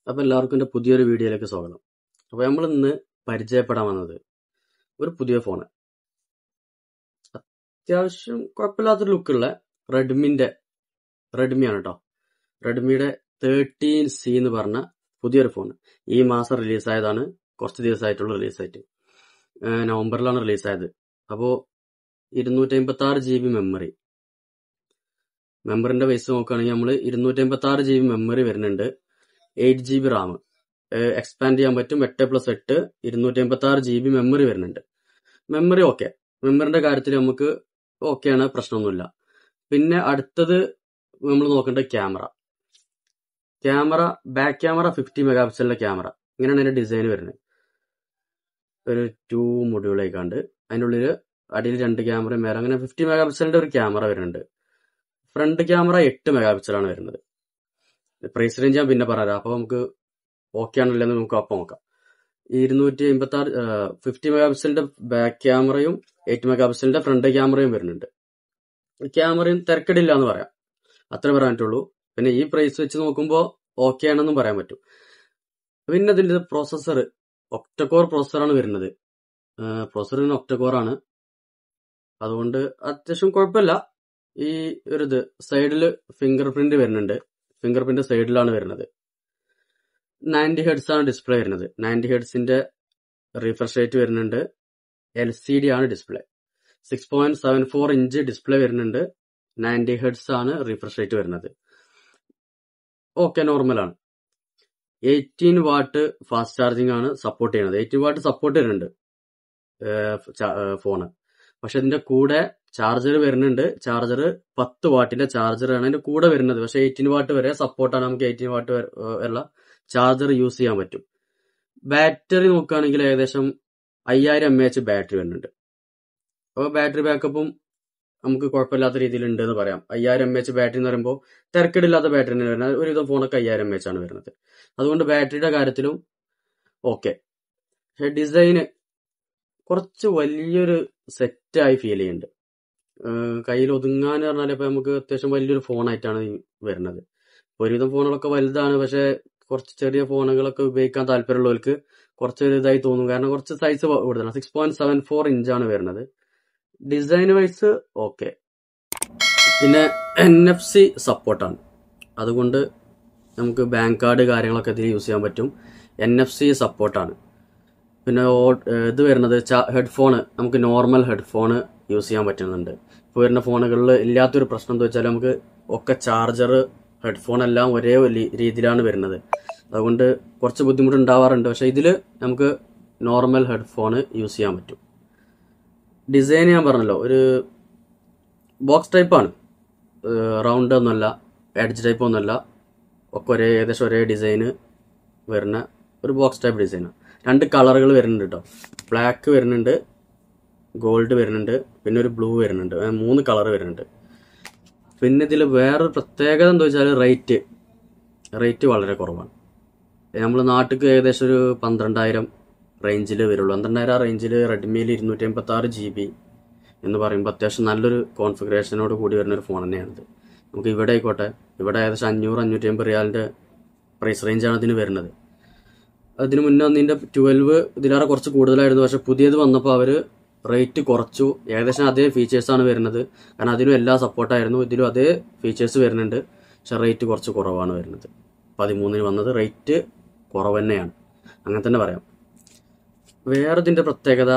അപ്പോൾ എല്ലാവർക്കും എൻ്റെ പുതിയൊരു വീഡിയോയിലേക്ക് സ്വാഗതം അപ്പോൾ നമ്മൾ ഇന്ന് പരിചയപ്പെടാൻ വന്നത് ഒരു പുതിയ ഫോണ് അത്യാവശ്യം കുഴപ്പമില്ലാത്തൊരു ലുക്കുള്ള റെഡ്മിൻ്റെ റെഡ്മി ആണ് കേട്ടോ റെഡ്മിയുടെ തേർട്ടീൻ സി എന്ന് പറഞ്ഞ പുതിയൊരു ഫോൺ ഈ മാസം റിലീസായതാണ് കുറച്ച് ദിവസമായിട്ടുള്ള റിലീസായിട്ട് നവംബറിലാണ് റിലീസായത് അപ്പോൾ ഇരുന്നൂറ്റി അമ്പത്തി ആറ് ജി ബി മെമ്മറി മെമ്മറിന്റെ പൈസ നോക്കുകയാണെങ്കിൽ നമ്മൾ ഇരുന്നൂറ്റി അമ്പത്തി ആറ് ജി ബി മെമ്മറി വരുന്നുണ്ട് eight G B RAM expand ചെയ്യാൻ പറ്റും എട്ട് പ്ലസ് എട്ട് ഇരുന്നൂറ്റി അമ്പത്തി ആറ് ജി ബി മെമ്മറി വരുന്നുണ്ട് മെമ്മറി ഓക്കെ മെമ്മറിന്റെ കാര്യത്തിൽ നമുക്ക് ഓക്കെയാണ് പ്രശ്നമൊന്നുമില്ല പിന്നെ അടുത്തത് നമ്മൾ നോക്കേണ്ടത് camera camera back camera fifty mega പിക്സലിന്റെ ക്യാമറ ഇങ്ങനെയാണ് അതിന്റെ ഡിസൈൻ വരുന്നത് ഒരു ടു മൊഡ്യൂളായിക്കാണ്ട് അതിൻ്റെ ഉള്ളിൽ അടിയിൽ രണ്ട് ക്യാമറയും വേറെ അങ്ങനെ ഫിഫ്റ്റി മെഗാ പിക്സലിന്റെ ഒരു ക്യാമറ വരുന്നുണ്ട് ഫ്രണ്ട് ക്യാമറ എട്ട് മെഗാ പിക്സലാണ് വരുന്നത് പ്രൈസ് റേഞ്ച് ഞാൻ പിന്നെ പറയാം അപ്പോൾ നമുക്ക് ഓക്കെ ആണല്ലോ എന്ന് നമുക്ക് അപ്പം നോക്കാം ഈ ഇരുന്നൂറ്റി അമ്പത്തി ആറ് ഫിഫ്റ്റി മെഗാ പിക്സലിന്റെ ബാക്ക് ക്യാമറയും എയ്റ്റ് മെഗാ പിക്സലിന്റെ ഫ്രണ്ട് ക്യാമറയും വരുന്നുണ്ട് ക്യാമറയും തിരക്കടില്ല എന്ന് പറയാം അത്ര പറയാൻ പറ്റുള്ളൂ പിന്നെ ഈ പ്രൈസ് വെച്ച് നോക്കുമ്പോൾ ഓക്കെ ആണെന്നും പറയാൻ പറ്റും പിന്നെ ഇതിന്റെ പ്രോസസ്സർ ഒക്ടകോർ പ്രോസസ്സറാണ് വരുന്നത് പ്രോസസ്സർ ഒക്ടകോർ ആണ് അതുകൊണ്ട് അത്യാവശ്യം കുഴപ്പമില്ല ഈ ഒരു ഇത് സൈഡിൽ ഫിംഗർ പ്രിന്റ് വരുന്നുണ്ട് ഫിംഗർ പ്രിന്റ് സൈഡിലാണ് വരുന്നത് നയൻറ്റി ഹെഡ്സ് ആണ് ഡിസ്പ്ലേ വരുന്നത് നയൻറ്റി ഹെഡ്സിന്റെ റീഫ്രഷ് റേറ്റ് വരുന്നുണ്ട് എൽ സി ഡി ആണ് display six point seven four inch display വരുന്നുണ്ട് നയൻറ്റി ഹെഡ്സ് ആണ് റീഫ്രഷ് റേറ്റ് വരുന്നത് ഓക്കെ നോർമലാണ് എയ്റ്റീൻ വാട്ട് ഫാസ്റ്റ് ചാർജിങ് ആണ് സപ്പോർട്ട് ചെയ്യുന്നത് എയ്റ്റീൻ വാട്ട് സപ്പോർട്ട് ചെയ്യുന്നുണ്ട് ഫോണ് പക്ഷെ ഇതിന്റെ കൂടെ ചാർജർ വരുന്നുണ്ട് ചാർജർ പത്ത് വാട്ടിന്റെ ചാർജറാണ് അതിന്റെ കൂടെ വരുന്നത് പക്ഷെ എയ്റ്റീൻ വാട്ട് വരെ സപ്പോർട്ടാണ് നമുക്ക് എയ്റ്റീൻ വാട്ട് വരെയുള്ള ചാർജർ യൂസ് ചെയ്യാൻ പറ്റും ബാറ്ററി നോക്കുകയാണെങ്കിൽ ഏകദേശം അയ്യായിരം എം എച്ച് ബാറ്ററി വരുന്നുണ്ട് അപ്പോൾ ബാറ്ററി ബാക്കപ്പും നമുക്ക് കുഴപ്പമില്ലാത്ത രീതിയിൽ ഉണ്ട് എന്ന് പറയാം അയ്യായിരം എം എച്ച് ബാറ്ററി എന്ന് പറയുമ്പോൾ തിരക്കിടില്ലാത്ത ബാറ്ററി തന്നെ വരുന്നത് ഒരുവിധം ഫോണൊക്കെ അയ്യായിരം എം എച്ച് ആണ് വരുന്നത് അതുകൊണ്ട് ബാറ്ററിയുടെ കാര്യത്തിലും ഓക്കെ പക്ഷെ ഡിസൈന് കുറച്ച് വലിയൊരു സെറ്റായി ഫീൽ ചെയ്യുന്നുണ്ട് കയ്യിൽ ഒതുങ്ങാൻ പറഞ്ഞാൽ ഇപ്പൊ നമുക്ക് അത്യാവശ്യം വലിയൊരു ഫോണായിട്ടാണ് വരുന്നത് ഒരുവിധം ഫോണുകളൊക്കെ വലുതാണ് പക്ഷെ കുറച്ച് ചെറിയ ഫോണുകളൊക്കെ ഉപയോഗിക്കാൻ താല്പര്യമുള്ളവർക്ക് കുറച്ച് ഇതായി തോന്നും കാരണം കുറച്ച് സൈസ് കൂടുതലാണ് സിക്സ് പോയിന്റ് സെവൻ ഫോർ ഇഞ്ചാണ് വരുന്നത് ഡിസൈൻ വൈസ് ഓക്കെ പിന്നെ എൻ എഫ് സി സപ്പോർട്ടാണ് അതുകൊണ്ട് നമുക്ക് ബാങ്ക് കാർഡ് കാര്യങ്ങളൊക്കെ ഇതിൽ യൂസ് ചെയ്യാൻ പറ്റും എൻ എഫ് സി സപ്പോർട്ടാണ് പിന്നെ ഇത് വരുന്നത് ഹെഡ്ഫോൺ നമുക്ക് നോർമൽ ഹെഡ്ഫോൺ യൂസ് ചെയ്യാൻ പറ്റുന്നുണ്ട് ഇപ്പോൾ വരുന്ന ഫോണുകളിൽ ഇല്ലാത്തൊരു പ്രശ്നം എന്താ വെച്ചാൽ നമുക്ക് ഒക്കെ ചാർജർ ഹെഡ്ഫോൺ എല്ലാം ഒരേ രീതിയിലാണ് വരുന്നത് അതുകൊണ്ട് കുറച്ച് ബുദ്ധിമുട്ട് ഉണ്ടാവാറുണ്ട് പക്ഷേ ഇതിൽ നമുക്ക് നോർമൽ ഹെഡ്ഫോൺ യൂസ് ചെയ്യാൻ പറ്റും ഡിസൈൻ ഞാൻ പറഞ്ഞല്ലോ ഒരു ബോക്സ് ടൈപ്പാണ് റൗണ്ട് ഒന്നുമല്ല എഡ്ജ് ടൈപ്പ് ഒന്നുമല്ല ഒക്കെ ഒരേ ഏകദേശം ഒരേ ഡിസൈന് വരുന്ന ഒരു ബോക്സ് ടൈപ്പ് ഡിസൈനാണ് രണ്ട് കളറുകൾ വരുന്നുണ്ട് കേട്ടോ ബ്ലാക്ക് വരുന്നുണ്ട് ഗോൾഡ് വരുന്നുണ്ട് പിന്നെ ഒരു ബ്ലൂ വരുന്നുണ്ട് മൂന്ന് കളർ വരുന്നുണ്ട് പിന്നെ ഇതിൽ വേറൊരു പ്രത്യേകത എന്താ വെച്ചാൽ റേറ്റ് റേറ്റ് വളരെ കുറവാണ് നമ്മൾ നാട്ടിൽ ഏകദേശം ഒരു പന്ത്രണ്ടായിരം റേഞ്ചിൽ വരുള്ളൂ പന്ത്രണ്ടായിരം റേഞ്ചിൽ റെഡ്മിയിൽ ഇരുന്നൂറ്റി അമ്പത്തി ആറ് ജി ബി എന്ന് പറയുമ്പോൾ അത്യാവശ്യം നല്ലൊരു കോൺഫിഗറേഷനോട് കൂടി വരുന്ന ഒരു ഫോൺ തന്നെയാണിത് നമുക്ക് ഇവിടെ ആയിക്കോട്ടെ ഇവിടെ ഏകദേശം അഞ്ഞൂറ് അഞ്ഞൂറ്റി അമ്പത് റിയാലിൻ്റെ പ്രൈസ് റേഞ്ചാണ് ഇതിന് വരുന്നത് അതിന് മുന്നേ ഇതിൻ്റെ ട്വൽവ് ഇതിലേറെ കുറച്ച് കൂടുതലായിരുന്നു പക്ഷെ പുതിയത് വന്നപ്പോൾ അവർ റേറ്റ് കുറച്ചു ഏകദേശം അതേ ഫീച്ചേഴ്സാണ് വരുന്നത് കാരണം അതിനും എല്ലാ സപ്പോർട്ടായിരുന്നു ഇതിലും അതേ ഫീച്ചേഴ്സ് വരുന്നുണ്ട് പക്ഷെ റേറ്റ് കുറച്ച് കുറവാണ് വരുന്നത് പതിമൂന്നിന് വന്നത് റേറ്റ് കുറവ് തന്നെയാണ് അങ്ങനെ തന്നെ പറയാം വേറെ ഇതിൻ്റെ പ്രത്യേകത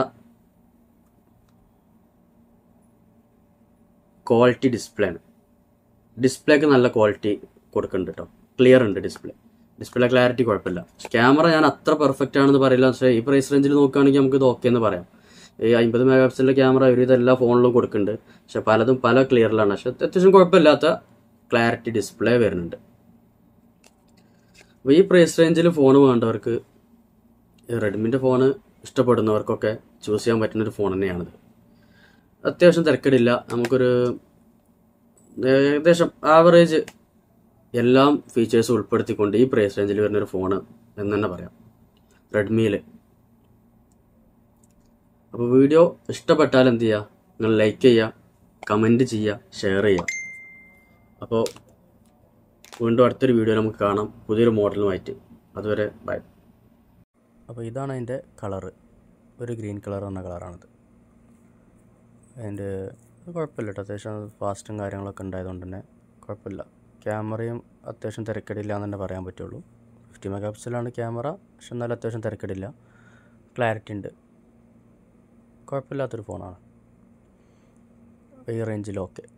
ക്വാളിറ്റി ഡിസ്പ്ലേ ആണ് ഡിസ്പ്ലേക്ക് നല്ല ക്വാളിറ്റി കൊടുക്കുന്നുണ്ട് കേട്ടോ ക്ലിയർ ഉണ്ട് ഡിസ്പ്ലേ ഡിസ്പ്ലേ ക്ലാരിറ്റി കുഴപ്പമില്ല ക്യാമറ ഞാൻ അത്ര പെർഫെക്റ്റ് ആണെന്ന് പറയില്ല പക്ഷേ ഈ പ്രൈസ് റേഞ്ചിൽ നോക്കുകയാണെങ്കിൽ നമുക്ക് ഇത് ഓക്കെ എന്ന് പറയാം ഈ അമ്പത് മെഗാ പിക്സലിൻ്റെ ക്യാമറ ഒരുവിധം എല്ലാ ഫോണിലും കൊടുക്കുന്നുണ്ട് പക്ഷെ പലതും പല ക്ലിയറിലാണ് പക്ഷെ അത്യാവശ്യം കുഴപ്പമില്ലാത്ത ക്ലാരിറ്റി ഡിസ്പ്ലേ വരുന്നുണ്ട് അപ്പോൾ ഈ പ്രൈസ് റേഞ്ചിൽ ഫോൺ വേണ്ടവർക്ക് റെഡ്മിൻ്റെ ഫോണ് ഇഷ്ടപ്പെടുന്നവർക്കൊക്കെ ചൂസ് ചെയ്യാൻ പറ്റുന്ന ഒരു ഫോൺ തന്നെയാണിത് അത്യാവശ്യം തിരക്കടില്ല നമുക്കൊരു ഏകദേശം ആവറേജ് എല്ലാം ഫീച്ചേഴ്സ് ഉൾപ്പെടുത്തിക്കൊണ്ട് ഈ പ്രൈസ് റേഞ്ചിൽ വരുന്ന ഒരു ഫോണ് എന്ന് തന്നെ പറയാം റെഡ്മിയിൽ അപ്പോൾ വീഡിയോ ഇഷ്ടപ്പെട്ടാൽ എന്ത് ചെയ്യുക നിങ്ങൾ ലൈക്ക് ചെയ്യുക കമൻറ്റ് ചെയ്യുക ഷെയർ ചെയ്യുക അപ്പോൾ വീണ്ടും അടുത്തൊരു വീഡിയോ നമുക്ക് കാണാം പുതിയൊരു മോഡലുമായിട്ട് അതുവരെ ബൈ അപ്പോൾ ഇതാണ് അതിൻ്റെ കളറ് ഒരു ഗ്രീൻ കളർ എന്ന കളറാണിത് അതിൻ്റെ ഇത് കുഴപ്പമില്ല കേട്ടോ അത്യാവശ്യം ഫാസ്റ്റും കാര്യങ്ങളൊക്കെ ഉണ്ടായതുകൊണ്ട് തന്നെ കുഴപ്പമില്ല ക്യാമറയും അത്യാവശ്യം തിരക്കടില്ല എന്ന് തന്നെ പറയാൻ പറ്റുള്ളൂ ഫിഫ്റ്റി മെഗാ പിക്സലാണ് ക്യാമറ പക്ഷെ എന്നാലും അത്യാവശ്യം തിരക്കടില്ല ക്ലാരിറ്റി ഉണ്ട് കുഴപ്പമില്ലാത്തൊരു ഫോണാണ് ഈ റേഞ്ചിൽ ഓക്കെ